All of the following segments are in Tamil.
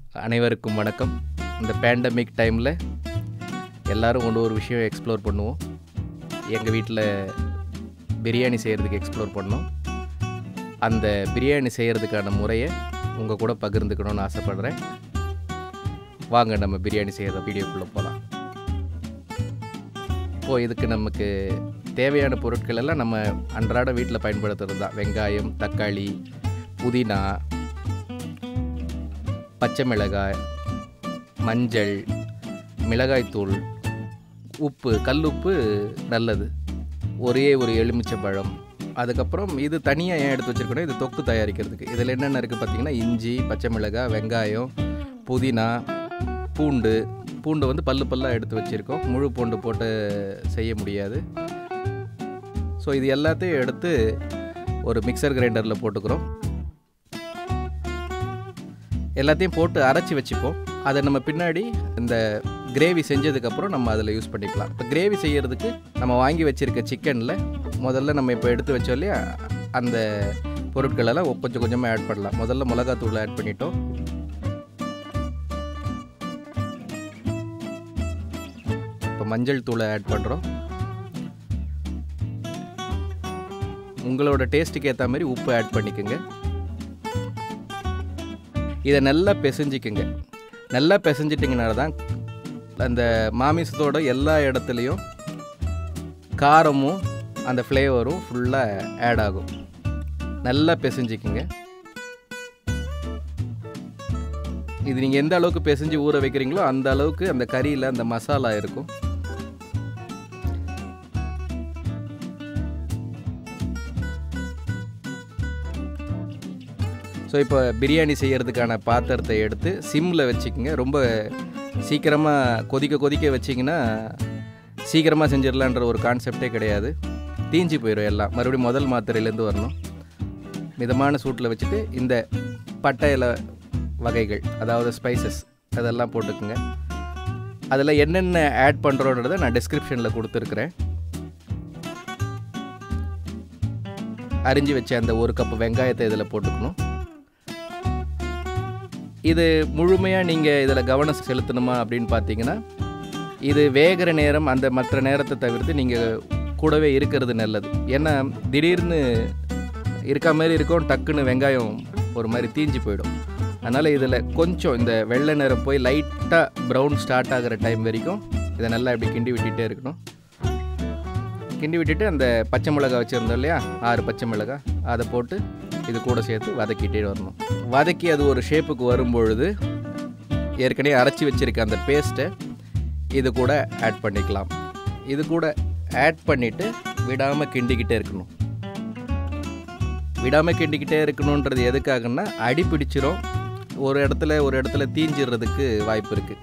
அனைவருக்கும் வணக்கம் இந்த பேண்டமிக் டைமில் எல்லாரும் ஒன்று ஒரு விஷயம் எக்ஸ்ப்ளோர் பண்ணுவோம் எங்கள் வீட்டில் பிரியாணி செய்கிறதுக்கு எக்ஸ்ப்ளோர் பண்ணோம் அந்த பிரியாணி செய்கிறதுக்கான முறையை உங்கள் கூட பகிர்ந்துக்கணும்னு ஆசைப்பட்றேன் வாங்க நம்ம பிரியாணி செய்கிற வீடியோக்குள்ளே போகலாம் இப்போது இதுக்கு நமக்கு தேவையான பொருட்கள் எல்லாம் நம்ம அன்றாட வீட்டில் பயன்படுத்துறது தான் வெங்காயம் தக்காளி புதினா பச்சை மிளகாய் மஞ்சள் மிளகாய்த்தூள் உப்பு கல்லுப்பு நல்லது ஒரே ஒரு எலுமிச்சம்பழம் அதுக்கப்புறம் இது தனியாக ஏன் எடுத்து வச்சுருக்கணும் இது தொக்கு தயாரிக்கிறதுக்கு இதில் என்னென்ன இருக்குது பார்த்தீங்கன்னா இஞ்சி பச்சை மிளகாய் வெங்காயம் புதினா பூண்டு பூண்டு வந்து பல்லு பல்லாக எடுத்து வச்சுருக்கோம் முழு பூண்டு போட்டு செய்ய முடியாது ஸோ இது எல்லாத்தையும் எடுத்து ஒரு மிக்சர் கிரைண்டரில் போட்டுக்கிறோம் எல்லாத்தையும் போட்டு அரைச்சி வச்சுப்போம் அதை நம்ம பின்னாடி இந்த கிரேவி செஞ்சதுக்கப்புறம் நம்ம அதில் யூஸ் பண்ணிக்கலாம் இப்போ கிரேவி செய்கிறதுக்கு நம்ம வாங்கி வச்சுருக்க சிக்கனில் முதல்ல நம்ம இப்போ எடுத்து வச்சோம் இல்லையா அந்த பொருட்களெல்லாம் கொஞ்சம் கொஞ்சமாக ஆட் பண்ணலாம் முதல்ல மிளகாத்தூள் ஆட் பண்ணிட்டோம் இப்போ மஞ்சள் தூளை ஆட் பண்ணுறோம் உங்களோட டேஸ்ட்டுக்கு ஏற்ற மாதிரி உப்பு ஆட் பண்ணிக்கோங்க இதை நல்லா பிசைஞ்சிக்குங்க நல்லா பிசைஞ்சிட்டிங்கனால தான் அந்த மாமிசத்தோட எல்லா இடத்துலையும் காரமும் அந்த ஃப்ளேவரும் ஃபுல்லாக ஆட் ஆகும் நல்லா பிசைஞ்சிக்குங்க இது நீங்கள் எந்த அளவுக்கு பிசைஞ்சு ஊற வைக்கிறீங்களோ அந்த அளவுக்கு அந்த கறியில் அந்த மசாலா இருக்கும் ஸோ இப்போ பிரியாணி செய்கிறதுக்கான பாத்திரத்தை எடுத்து சிம்மில் வச்சுக்கோங்க ரொம்ப சீக்கிரமாக கொதிக்க கொதிக்க வச்சிங்கன்னா சீக்கிரமாக செஞ்சிடலான்ற ஒரு கான்செப்டே கிடையாது தீஞ்சு போயிடும் எல்லாம் மறுபடியும் முதல் மாத்திரையிலேருந்து வரணும் மிதமான சூட்டில் வச்சுட்டு இந்த பட்டை இலை வகைகள் அதாவது ஸ்பைசஸ் அதெல்லாம் போட்டுக்குங்க அதில் என்னென்ன ஆட் பண்ணுறோன்றதை நான் டிஸ்கிரிப்ஷனில் கொடுத்துருக்குறேன் அரிஞ்சு வச்ச அந்த ஒரு கப்பு வெங்காயத்தை இதில் போட்டுக்கணும் இது முழுமையாக நீங்கள் இதில் கவனம் செலுத்தணுமா அப்படின்னு பார்த்தீங்கன்னா இது வேகிற நேரம் அந்த மற்ற நேரத்தை தவிர்த்து நீங்கள் கூடவே இருக்கிறது நல்லது ஏன்னா திடீர்னு இருக்க மாதிரி இருக்கும் டக்குன்னு வெங்காயம் ஒரு மாதிரி தீஞ்சு போயிடும் அதனால் இதில் கொஞ்சம் இந்த வெள்ளை நிறம் போய் லைட்டாக ப்ரௌன் ஸ்டார்ட் ஆகிற டைம் வரைக்கும் இதை நல்லா இப்படி கிண்டி விட்டுட்டே இருக்கணும் கிண்டி விட்டுட்டு அந்த பச்சை மிளகாய் வச்சுருந்தோம் இல்லையா ஆறு பச்சை மிளகாய் அதை போட்டு இது கூட சேர்த்து வதக்கிட்டே வரணும் வதக்கி அது ஒரு ஷேப்புக்கு வரும்பொழுது ஏற்கனவே அரைச்சி வச்சுருக்க அந்த பேஸ்ட்டை இது கூட ஆட் பண்ணிக்கலாம் இது கூட ஆட் பண்ணிவிட்டு விடாமல் கிண்டிக்கிட்டே இருக்கணும் விடாமல் கிண்டிக்கிட்டே இருக்கணுன்றது எதுக்காகன்னா அடி பிடிச்சிரும் ஒரு இடத்துல ஒரு இடத்துல தீஞ்சிடுறதுக்கு வாய்ப்பு இருக்குது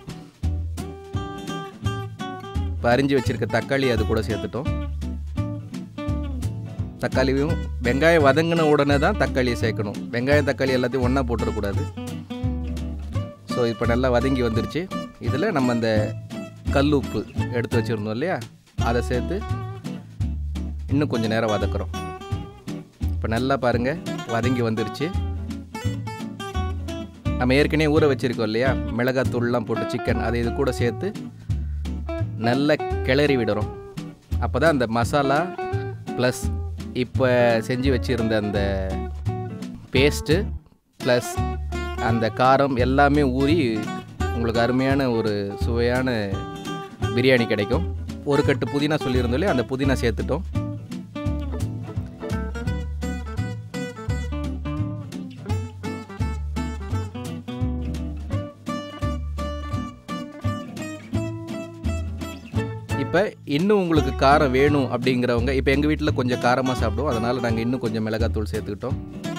இப்போ அரிஞ்சு வச்சுருக்க தக்காளி அது கூட சேர்த்துட்டோம் தக்காளியும் வெங்காயம் வதங்கின உடனே தான் தக்காளியை சேர்க்கணும் வெங்காயம் தக்காளி எல்லாத்தையும் ஒன்றா போட்டுறக்கூடாது ஸோ இப்போ நல்லா வதங்கி வந்துருச்சு இதில் நம்ம அந்த கல் உப்பு எடுத்து வச்சுருந்தோம் இல்லையா அதை சேர்த்து இன்னும் கொஞ்சம் நேரம் வதக்குறோம் இப்போ நல்லா பாருங்கள் வதங்கி வந்துருச்சு நம்ம ஏற்கனவே ஊற வச்சுருக்கோம் இல்லையா மிளகாத்தூள்லாம் போட்டு சிக்கன் அதை இது கூட சேர்த்து நல்லா கிளறி விடுறோம் அப்போ தான் அந்த மசாலா ப்ளஸ் இப்போ செஞ்சு வச்சுருந்த அந்த பேஸ்ட்டு ப்ளஸ் அந்த காரம் எல்லாமே ஊறி உங்களுக்கு அருமையான ஒரு சுவையான பிரியாணி கிடைக்கும் ஒரு கட்டு புதினா சொல்லியிருந்தோம் இல்லையா அந்த புதினா சேர்த்துட்டோம் இப்போ இன்னும் உங்களுக்கு காரம் வேணும் அப்படிங்கிறவங்க இப்போ எங்கள் வீட்டில் கொஞ்சம் காரமாக சாப்பிடுவோம் அதனால் நாங்கள் இன்னும் கொஞ்சம் மிளகாத்தூள் சேர்த்துக்கிட்டோம்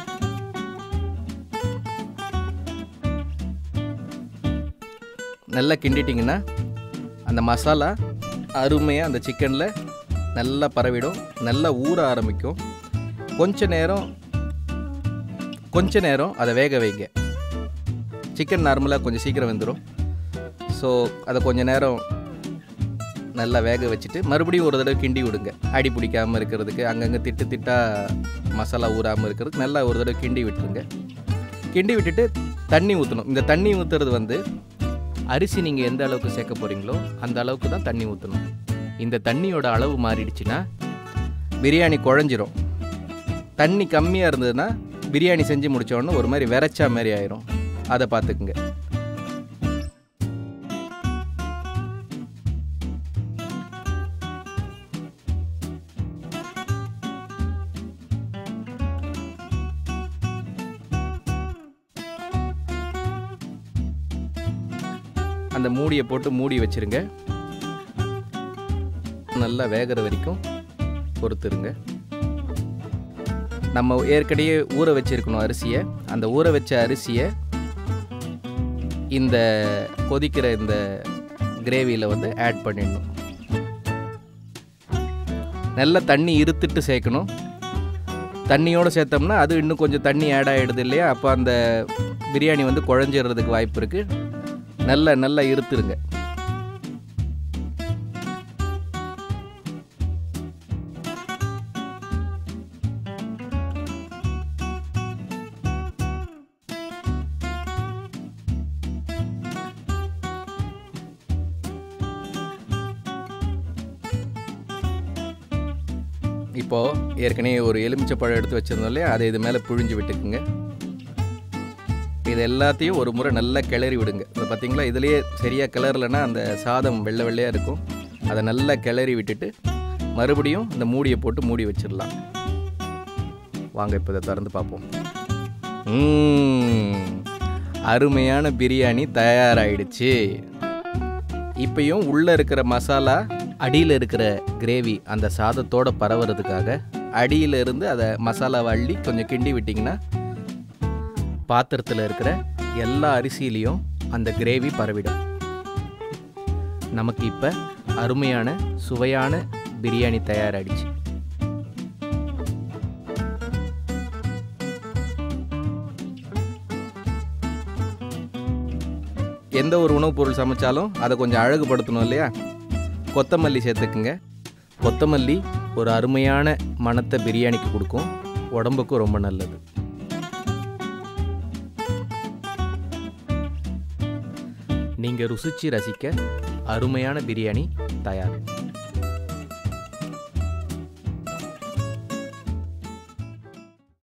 நல்லா கிண்டிட்டிங்கன்னா அந்த மசாலா அருமையாக அந்த சிக்கனில் நல்லா பரவிடும் நல்லா ஊற ஆரம்பிக்கும் கொஞ்ச நேரம் கொஞ்ச நேரம் அதை வேக வைங்க சிக்கன் நார்மலாக கொஞ்சம் சீக்கிரம் வெந்துடும் ஸோ அதை கொஞ்ச நேரம் நல்லா வேக வச்சுட்டு மறுபடியும் ஒரு தடவை கிண்டி விடுங்க அடி பிடிக்காமல் இருக்கிறதுக்கு அங்கங்கே திட்டு திட்டாக மசாலா ஊறாமல் இருக்கிறதுக்கு நல்லா ஒரு தடவை கிண்டி விட்டுருங்க கிண்டி விட்டுட்டு தண்ணி ஊற்றணும் இந்த தண்ணி ஊற்றுறது வந்து அரிசி நீங்கள் எந்த அளவுக்கு சேர்க்க போகிறீங்களோ அந்த அளவுக்கு தான் தண்ணி ஊற்றணும் இந்த தண்ணியோட அளவு மாறிடுச்சுன்னா பிரியாணி குழஞ்சிரும் தண்ணி கம்மியாக இருந்ததுன்னா பிரியாணி செஞ்சு முடிச்ச உடனே ஒரு மாதிரி விரைச்சா மாதிரி ஆயிரும் அதை பார்த்துக்குங்க அந்த மூடியை போட்டு மூடி வச்சிருங்க நல்லா வேகிற வரைக்கும் பொறுத்துருங்க நம்ம ஏற்கனவே ஊற வச்சிருக்கணும் அரிசியை அந்த ஊற வச்ச அரிசியை இந்த கொதிக்கிற இந்த கிரேவியில் வந்து ஆட் பண்ணிடணும் நல்லா தண்ணி இருத்துட்டு சேர்க்கணும் தண்ணியோடு சேர்த்தோம்னா அது இன்னும் கொஞ்சம் தண்ணி ஆட் ஆகிடுது இல்லையா அப்போ அந்த பிரியாணி வந்து குழஞ்சிடுறதுக்கு வாய்ப்பு இருக்குது நல்லா நல்லா இருத்துருங்க இப்போது ஏற்கனவே ஒரு எலுமிச்சை பழம் எடுத்து வச்சுருந்தோம் இல்லையா அதை இது மேலே புழிஞ்சு விட்டுக்குங்க இது எல்லாத்தையும் ஒரு முறை நல்லா கிளறி விடுங்க இப்போ பார்த்தீங்களா இதுலேயே சரியாக கிளறலைன்னா அந்த சாதம் வெள்ளை வெள்ளையாக இருக்கும் அதை நல்லா கிளறி விட்டுட்டு மறுபடியும் இந்த மூடியை போட்டு மூடி வச்சிடலாம் வாங்க இப்போ இதை திறந்து பார்ப்போம் ம்ம். அருமையான பிரியாணி தயாராகிடுச்சு இப்பயும் உள்ளே இருக்கிற மசாலா அடியில் இருக்கிற கிரேவி அந்த சாதத்தோட பரவுறதுக்காக அடியில் இருந்து அதை மசாலாவை அள்ளி கொஞ்சம் கிண்டி விட்டிங்கன்னா பாத்திரத்தில் இருக்கிற எல்லா அரிசியிலையும் அந்த கிரேவி பரவிடும் நமக்கு இப்போ அருமையான சுவையான பிரியாணி தயாராகிடுச்சு எந்த ஒரு உணவுப் பொருள் சமைச்சாலும் அதை கொஞ்சம் அழகுபடுத்தணும் இல்லையா கொத்தமல்லி சேர்த்துக்குங்க கொத்தமல்லி ஒரு அருமையான மணத்தை பிரியாணிக்கு கொடுக்கும் உடம்புக்கும் ரொம்ப நல்லது நீங்கள் ருசிச்சு ரசிக்க அருமையான பிரியாணி தயார்